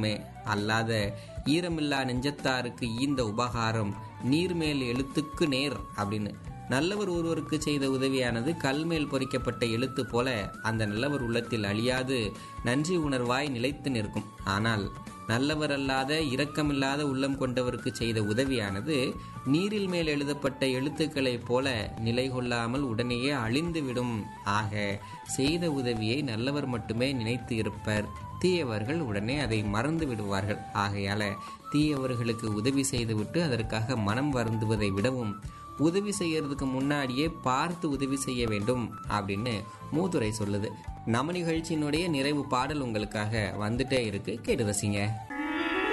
தீருமே அல்லாத ஈரமில்லா நெஞ்சத்தாருக்கு ஈந்த உபகாரம் நீர்மேல் எழுத்துக்கு நேர் அப்படின்னு நல்லவர் ஒருவருக்கு செய்த உதவியானது கல்மேல் பொறிக்கப்பட்ட எழுத்து போல அந்த நல்லவர் உள்ளத்தில் அழியாது நன்றி உணர்வாய் நிலைத்து நிற்கும் ஆனால் நல்லவர் அல்லாத இரக்கமில்லாத உள்ளம் கொண்டவருக்கு செய்த உதவியானது நீரில் மேல் எழுதப்பட்ட எழுத்துக்களைப் போல நிலை கொள்ளாமல் உடனேயே அழிந்துவிடும் ஆக செய்த உதவியை நல்லவர் மட்டுமே நினைத்து இருப்பர் தீயவர்கள் உடனே அதை மறந்து விடுவார்கள் ஆகையால தீயவர்களுக்கு உதவி செய்துவிட்டு அதற்காக மனம் வருந்துவதை விடவும் உதவி செய்யறதுக்கு முன்னாடியே பார்த்து உதவி செய்ய வேண்டும் அப்படின்னு மூதுரை சொல்லுது நம்ம நிகழ்ச்சியினுடைய நிறைவு பாடல் உங்களுக்காக வந்துட்டே இருக்கு கேட்டு ரசிங்க